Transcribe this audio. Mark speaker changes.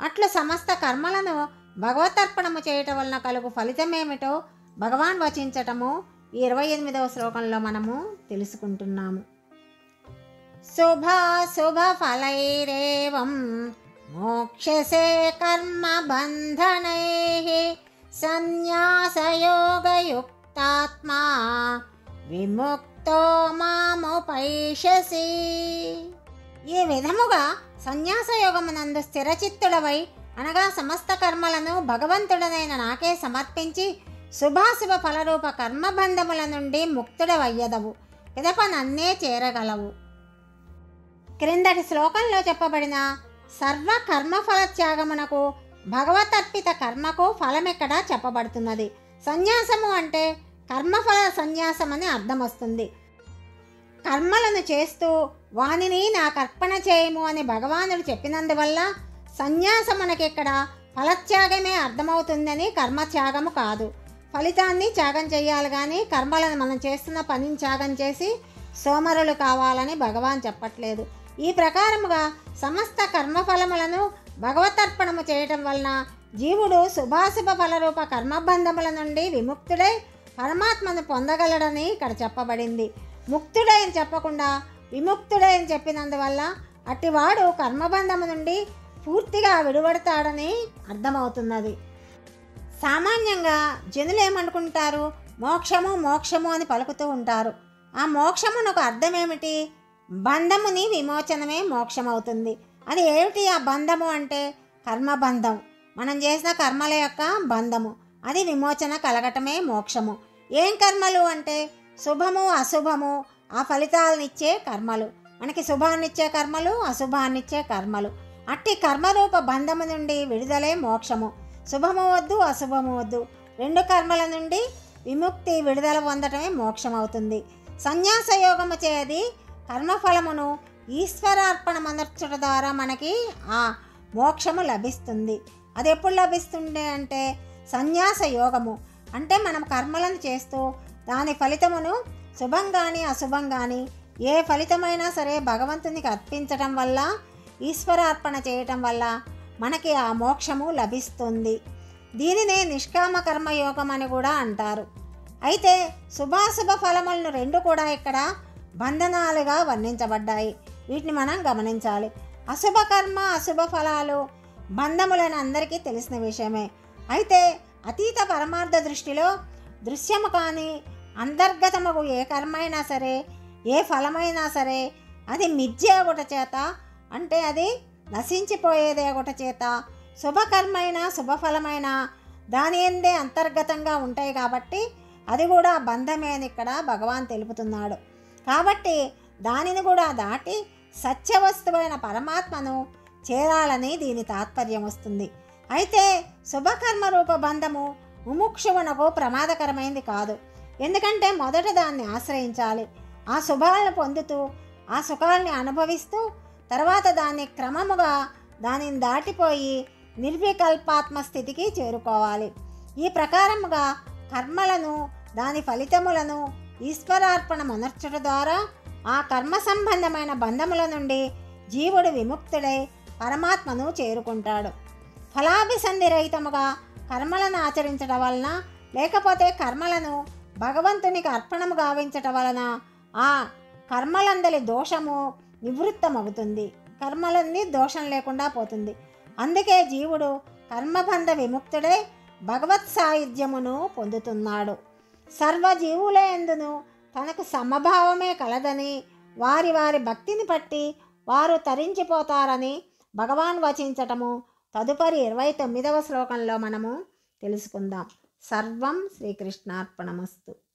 Speaker 1: అట్లు సమస్త కర్మలను భగవతర్పణము చేయటం వలన కలుగు ఫలితమేమిటో భగవాన్ వచించటము ఈ ఇరవై ఎనిమిదవ శ్లోకంలో మనము తెలుసుకుంటున్నాము శుభాశుభ ఫలైరేవం మోక్షసే కర్మ బంధనై సన్యాసయోగయుక్తాత్మా విముక్తో మాముపైషసి ఈ విధముగా సన్యాసయోగమునందు స్థిరచిత్తుడవై అనగా సమస్త కర్మలను భగవంతుడనైన నాకే సమర్పించి శుభాశుభ ఫలరూప కర్మబంధముల నుండి ముక్తుడవయ్యదవు పిదప నన్నే చేరగలవు క్రిందటి శ్లోకంలో చెప్పబడిన సర్వ కర్మఫల త్యాగమునకు భగవతర్పిత కర్మకు ఫలమెక్కడ చెప్పబడుతున్నది సన్యాసము అంటే కర్మఫల సన్యాసం అని అర్థం వస్తుంది కర్మలను చేస్తూ వానిని నాకు అర్పణ చేయము అని భగవానుడు చెప్పినందువల్ల సన్యాసం మనకిక్కడ ఫలత్యాగమే అర్థమవుతుందని కర్మత్యాగము కాదు ఫలితాన్ని త్యాగం చేయాలి కానీ కర్మలను మనం చేస్తున్న పనిని త్యాగం చేసి సోమరులు కావాలని భగవాన్ చెప్పట్లేదు ఈ ప్రకారముగా సమస్త కర్మఫలములను భగవతర్పణము చేయటం వలన జీవుడు శుభాశుభ ఫలరూప కర్మబంధముల నుండి విముక్తుడై పరమాత్మను పొందగలడని ఇక్కడ చెప్పబడింది ముక్తుడై అని చెప్పకుండా విముక్తుడై అని చెప్పినందువల్ల అట్టివాడు కర్మబంధము నుండి పూర్తిగా విడువడతాడని అర్థమవుతున్నది సామాన్యంగా జనులు ఏమనుకుంటారు మోక్షము మోక్షము అని పలుకుతూ ఉంటారు ఆ మోక్షమునకు అర్థం ఏమిటి బంధముని విమోచనమే మోక్షం అవుతుంది అది ఏమిటి ఆ బంధము అంటే కర్మబంధం మనం చేసిన కర్మల యొక్క బంధము అది విమోచన కలగటమే మోక్షము ఏం కర్మలు అంటే శుభము అశుభము ఆ ఫలితాలనిచ్చే కర్మలు మనకి శుభాన్నిచ్చే కర్మలు అశుభాన్నిచ్చే కర్మలు అట్టి కర్మరూప బంధము నుండి విడుదలే మోక్షము శుభము వద్దు అశుభము వద్దు రెండు కర్మల నుండి విముక్తి విడుదల పొందటమే మోక్షం అవుతుంది సన్యాస యోగము చేయది కర్మఫలమును ఈశ్వరార్పణ మనర్చడం ద్వారా మనకి ఆ మోక్షము లభిస్తుంది అది ఎప్పుడు లభిస్తుంది అంటే సన్యాస యోగము అంటే మనం కర్మలను చేస్తూ దాని ఫలితమును శుభం కానీ అశుభం కానీ ఏ ఫలితమైనా సరే భగవంతునికి అర్పించటం వల్ల ఈశ్వరార్పణ చేయటం వల్ల మనకి ఆ మోక్షము లభిస్తుంది దీనినే నిష్కామ కర్మయోగం అని కూడా అంటారు అయితే శుభాశుభ ఫలములను రెండు కూడా ఇక్కడ బంధనాలుగా వర్ణించబడ్డాయి వీటిని మనం గమనించాలి అశుభ కర్మ అశుభ ఫలాలు బంధములని అందరికీ తెలిసిన విషయమే అయితే అతీత పరమార్థ దృష్టిలో దృశ్యము కానీ అంతర్గతముకు ఏ కర్మ అయినా సరే ఏ ఫలమైనా సరే అది మిథ్య ఒకట చేత అంటే అది నశించిపోయేదే ఒకట చేత శుభకర్మైన శుభఫలమైన దాని ఎందే అంతర్గతంగా ఉంటాయి కాబట్టి అది కూడా బంధమే అని ఇక్కడ భగవాన్ తెలుపుతున్నాడు కాబట్టి దానిని కూడా దాటి సత్యవస్తువైన పరమాత్మను చేరాలని దీని తాత్పర్యం వస్తుంది అయితే శుభకర్మ రూప బంధము ముముక్షువునకు ప్రమాదకరమైంది కాదు ఎందుకంటే మొదట దాన్ని ఆశ్రయించాలి ఆ శుభాలను పొందుతూ ఆ సుఖాల్ని అనుభవిస్తూ తర్వాత దాన్ని క్రమముగా దానిని దాటిపోయి నిర్వికల్పాత్మ స్థితికి చేరుకోవాలి ఈ ప్రకారముగా కర్మలను దాని ఫలితములను ఈశ్వరార్పణ మనర్చట ద్వారా ఆ కర్మ సంబంధమైన బంధముల నుండి జీవుడు విముక్తుడై పరమాత్మను చేరుకుంటాడు ఫలాభిసంధి రహితముగా కర్మలను ఆచరించడం వలన లేకపోతే కర్మలను భగవంతునికి అర్పణము గావించటం వలన ఆ కర్మలందలి దోషము నివృత్తమవుతుంది కర్మలన్నీ దోషం లేకుండా పోతుంది అందుకే జీవుడు కర్మబంధ విముక్తుడై భగవత్ సాయుధ్యమును పొందుతున్నాడు సర్వజీవుల ఎందును తనకు సమభావమే కలదని వారి వారి భక్తిని పట్టి వారు తరించిపోతారని భగవాన్ వచించటము తదుపరి ఇరవై తొమ్మిదవ శ్లోకంలో మనము తెలుసుకుందాం సర్వం శ్రీకృష్ణార్పణమస్తు